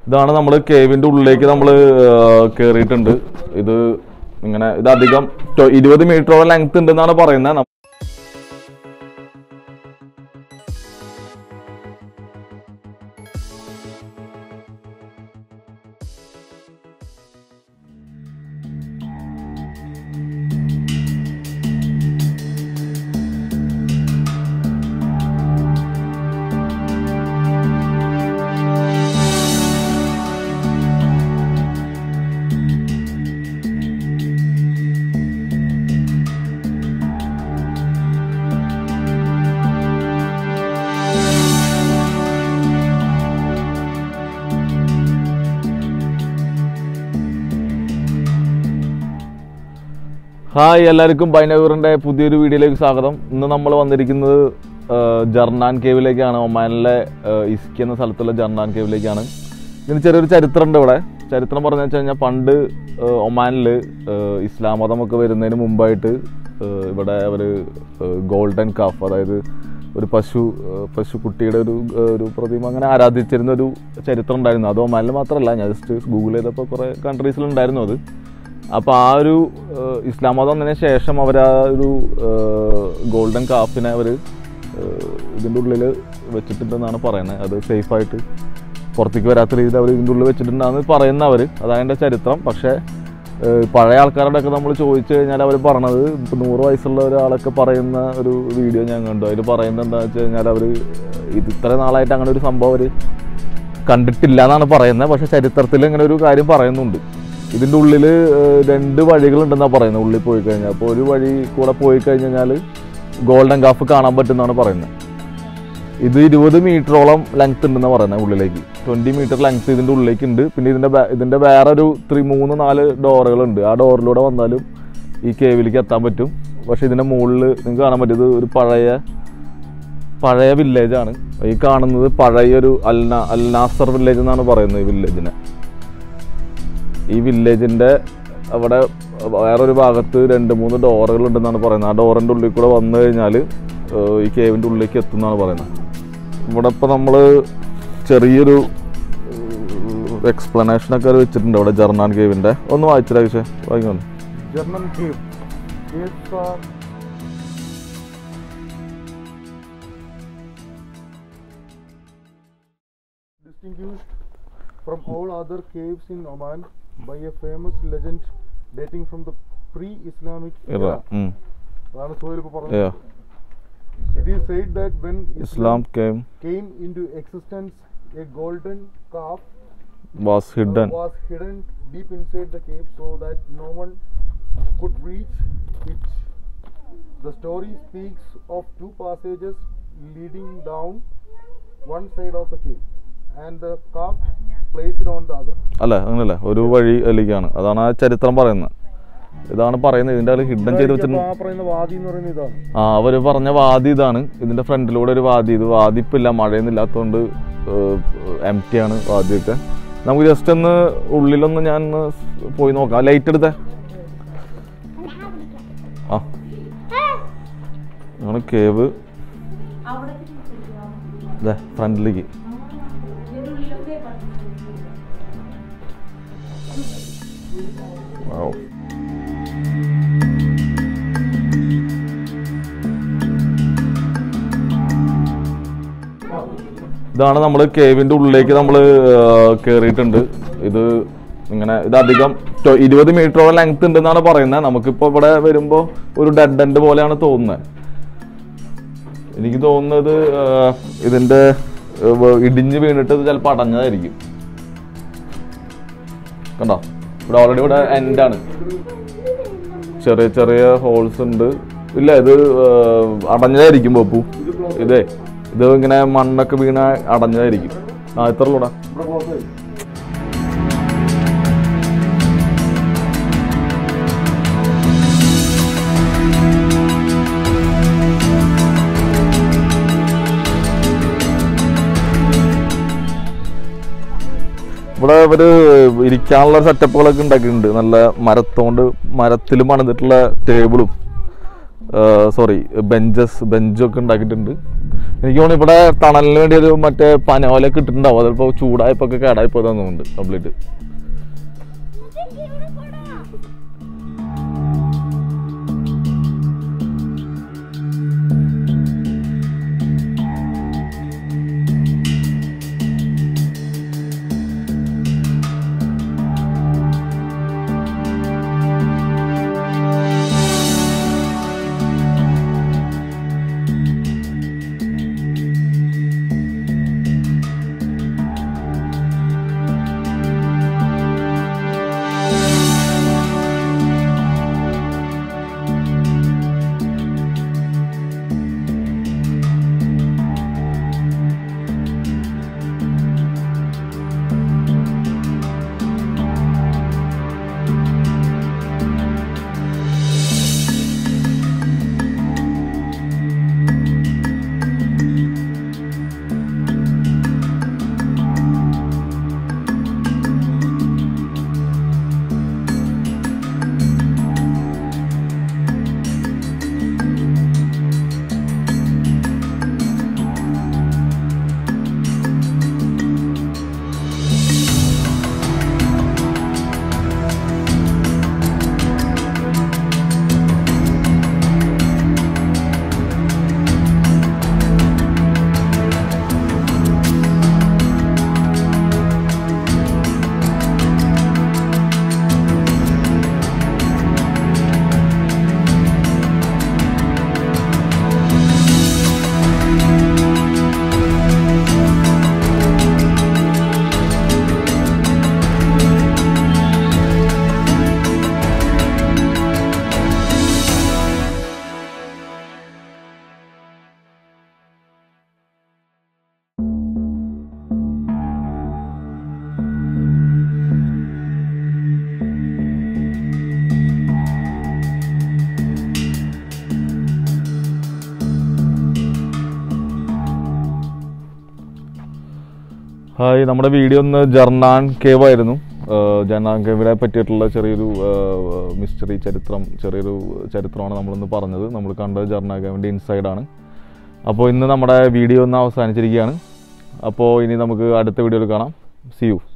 ഇതാണ് നമ്മൾ കേവിന്റെ ഉള്ളിലേക്ക് നമ്മൾ കയറിയിട്ടുണ്ട് ഇത് ഇങ്ങനെ ഇത് അധികം ടൊ- ഇരുപത് മീറ്ററോളം ലെങ്ത് ഉണ്ടെന്നാണ് പറയുന്നത് നം- ഹായ് എല്ലാവർക്കും ബൈനവറിന്റെ പുതിയൊരു വീഡിയോയിലേക്ക് സ്വാഗതം ഇന്ന് നമ്മൾ വന്നിരിക്കുന്നത് ആ, ജർനാൻ കേവിലേക്കാണ് ഒമാനിലെ ആ, ഇസ്കി എന്ന സ്ഥലത്തുള്ള ജർനാൻ കേവിലേക്കാണ് ഇതിന് ചെറിയൊരു ചരിത്രമുണ്ട് ഇവിടെ ചരിത്രം പറഞ്ഞു വെച്ച് കഴിഞ്ഞാൽ പണ്ട് ആ, ഒമാനിൽ ആ, ഇസ്ലാം മതമൊക്കെ വരുന്നതിന് മുമ്പായിട്ട് ആ, ഇവിടെ അവർ ഗോൾഡൻ കാഫ് അതായത് ഒരു പശു ആ, പശുക്കുട്ടിയുടെ ഒരു ആ, ഒരു പ്രതിമ അങ്ങനെ ആരാധിച്ചിരുന്ന ഒരു ചരിത്രം ഉണ്ടായിരുന്നു അത് ഒമാനിൽ മാത്രമല്ല ഞാൻ ജസ്റ്റ് ഗൂഗിൾ ചെയ്തപ്പോൾ കുറേ കൺട്രീസിലുണ്ടായിരുന്നു അത് അപ്പോൾ ആ ഒരു ഏഹ്, ഇസ്ലാം മതം വന്നതിന് ശേഷം അവർ ആ ഒരു ഗോൾഡൻ കാഫിനെ അവർ ഇതിൻ്റെ ഉള്ളിൽ വെച്ചിട്ടുണ്ടെന്നാണ് പറയുന്നത് അത് സേഫായിട്ട് പുറത്തേക്ക് വരാത്ത രീതിയിൽ അവർ ഇതിൻ്റെ ഉള്ളിൽ വെച്ചിട്ടുണ്ടെന്ന് പറയുന്നവർ അതാണ് എൻ്റെ ചരിത്രം പക്ഷേ ഏഹ്, പഴയ ആൾക്കാരോടൊക്കെ നമ്മൾ ചോദിച്ചു കഴിഞ്ഞാൽ അവർ പറഞ്ഞത് ഇപ്പം നൂറ് വയസ്സുള്ള ഒരാളൊക്കെ പറയുന്ന ഒരു വീഡിയോ ഞാൻ കണ്ടു അതിൽ പറയുന്നത് എന്താണെന്ന് വെച്ച് കഴിഞ്ഞാൽ അവർ ഇത് ഇത്ര നാളായിട്ട് അങ്ങനെ ഒരു സംഭവം അവർ കണ്ടിട്ടില്ല എന്നാണ് പറയുന്നത് പക്ഷെ ചരിത്രത്തിൽ ഇങ്ങനെ ഒരു കാര്യം പറയുന്നുണ്ട് ഇതിൻ്റെ ഉള്ളിൽ രണ്ട് വഴികളുണ്ടെന്നാണ് പറയുന്നത് ഉള്ളിൽ പോയി കഴിഞ്ഞാൽ അപ്പോൾ ഒരു വഴി കൂടെ പോയി കഴിഞ്ഞാൽ ഗോൾഡൻ കാഫ് കാണാൻ പറ്റുമെന്നാണ് പറയുന്നത് ഇത് ഇരുപത് മീറ്ററോളം ലെങ്ത് ഉണ്ടെന്ന് പറയുന്നത് ഉള്ളിലേക്ക് ട്വൻറ്റി മീറ്റർ ലെങ്ത് ഇതിൻ്റെ ഉള്ളിലേക്ക് ഉണ്ട് പിന്നെ ഇതിൻ്റെ ബാ- ഇതിൻ്റെ വേറൊരു ത്രീ മൂന്ന് നാല് ഡോറുകളുണ്ട് ആ ഡോറിലൂടെ വന്നാലും ഈ കേവിലേക്ക് എത്താൻ പറ്റും പക്ഷേ ഇതിൻ്റെ മുകളിൽ നിങ്ങൾക്ക് കാണാൻ പറ്റും ഇത് ഒരു പഴയ പഴയ വില്ലേജാണ് ഈ കാണുന്നത് പഴയൊരു അൽന അൽനാസർ വില്ലേജ് എന്നാണ് പറയുന്നത് ഈ വില്ലേജിനെ ഈ വില്ലേജിൻ്റെ അവിടെ വേറൊരു ഭാഗത്ത് രണ്ട് മൂന്ന് ഡോറുകൾ ഉണ്ടെന്നാണ് പറയുന്നത് ആ ഡോറിൻ്റെ ഉള്ളിൽ കൂടെ വന്നു കഴിഞ്ഞാൽ ഈ കേവിൻ്റെ ഉള്ളിലേക്ക് എത്തുമെന്നാണ് പറയുന്നത് ഇവിടെ ഇപ്പോൾ നമ്മൾ ചെറിയൊരു എക്സ്പ്ലനേഷനൊക്കെ വെച്ചിട്ടുണ്ട് ഇവിടെ ജർണാൻ കേവിൻ്റെ ഒന്ന് വായിച്ചില്ല പക്ഷേ വായിക്കണം German cave. Caves are distinguished from all other caves in Oman by a famous legend dating from the pre-Islamic ഇറ era. അതാണ് സുഹൈൽ ഇപ്പോൾ പറഞ്ഞത്. It is said that when Islam came came into existence, a golden calf was hidden was hidden deep inside the cave so that no one could reach it. The story speaks of two passages leading down one side of the cave and the calf placed on the other. അല്ല അങ്ങനല്ല ഒരു വഴി അതിലേക്കാണ് അതാണ് ആ ചരിത്രം പറയുന്നത് ഇതാണ് പറയുന്നത് ഇതിൻ്റെ ഹിഡൻ ചെയ്ത് വെച്ചിട്ടുണ്ട് ആ പറയുന്ന വാദി എന്ന് പറയുന്ന ഇതാണ് ആ അവർ പറഞ്ഞ വാദി ഇതാണ് ഇതിന്റെ ഫ്രണ്ടിലൂടെ ഒരു വാദി ഇത് വാദി ഇപ്പം ഇല്ല മഴയൊന്നും ഇല്ലാത്തതുകൊണ്ട് എം ടി ആണ് വാദിയൊക്കെ നമുക്ക് ജസ്റ്റ് ഒന്ന് ഉള്ളിലൊന്ന് ഞാൻ ഒന്ന് പോയി നോക്കാം ലൈറ്റ് എടുത്തേ ആ ഞങ്ങൾ കേവ് ഇതേ ഫ്രണ്ടിലേക്ക് Wow. ഇതാണ് നമ്മൾ കേവിന്റെ ഉള്ളിലേക്ക് നമ്മൾ കയറിയിട്ടുണ്ട് ഇത് ഇങ്ങനെ ഇത് അധികം ടൊ- ഇരുപത് മീറ്ററോളം ലെങ്ത് ഉണ്ടെന്നാണ് പറയുന്നത് നമുക്കിപ്പോൾ ഇവിടെ വരുമ്പോൾ ഒരു ഡെഡ് എൻഡ് പോലെയാണ് തോന്നുന്നത് എനിക്ക് തോന്നുന്നത് ആ, ഇതിന്റെ ആ, വ- ഇടിഞ്ഞ് വീണിട്ട് ഇത് ചിലപ്പോൾ അടഞ്ഞതായിരിക്കും കണ്ടോ ഇവിടെ ഓൾറെഡി ഇവിടെ എൻഡാണ് ചെറിയ ചെറിയ ഹോൾസ് ഉണ്ട് ഇല്ല ഇത് ആ, അടഞ്ഞതായിരിക്കും പോപ്പു ഇതേ ഇത് ഇങ്ങനെ മണ്ണൊക്കെ വീണ അടഞ്ഞതായിരിക്കും ആ ഇത്ര കൂടാ ഇവിടെ പുറത്ത് ഇവിടെ ഇവര് ഇരിക്കാനുള്ള സെറ്റപ്പുകളൊക്കെ ഉണ്ടാക്കിയിട്ടുണ്ട് നല്ല മരത്തോണ്ട് മരത്തിൽ പണിതിട്ടുള്ള ടേബിളും സോറി ബെഞ്ചസ് ബെഞ്ചൊക്കെ ഉണ്ടാക്കിയിട്ടുണ്ട് എനിക്ക് തോന്നുന്നു ഇവിടെ തണലിന് വേണ്ടി ഒരു മറ്റേ പനോലൊക്കെ ഇട്ടിട്ടുണ്ടാവും അതിപ്പോ ചൂടായപ്പോ ഒക്കെ കേടായിപ്പോ തന്നുണ്ട് കംപ്ലീറ്റ് ഹായ് നമ്മുടെ വീഡിയോ ഒന്ന് ജർണാൻ കേവ് ആയിരുന്നു ഏഹ് ജർണാൻ കേവിനെ പറ്റിയിട്ടുള്ള ചെറിയൊരു മിസ്റ്ററി ചരിത്രം ചെറിയൊരു ചരിത്രമാണ് നമ്മളിന്ന് പറഞ്ഞത് നമ്മൾ കണ്ടത് ജർണാൻ കേവിൻ്റെ ഇൻസൈഡാണ് അപ്പോൾ ഇന്ന് നമ്മുടെ വീഡിയോ ഒന്ന് അവസാനിച്ചിരിക്കുകയാണ് അപ്പോൾ ഇനി നമുക്ക് അടുത്ത വീഡിയോയിൽ കാണാം സി യു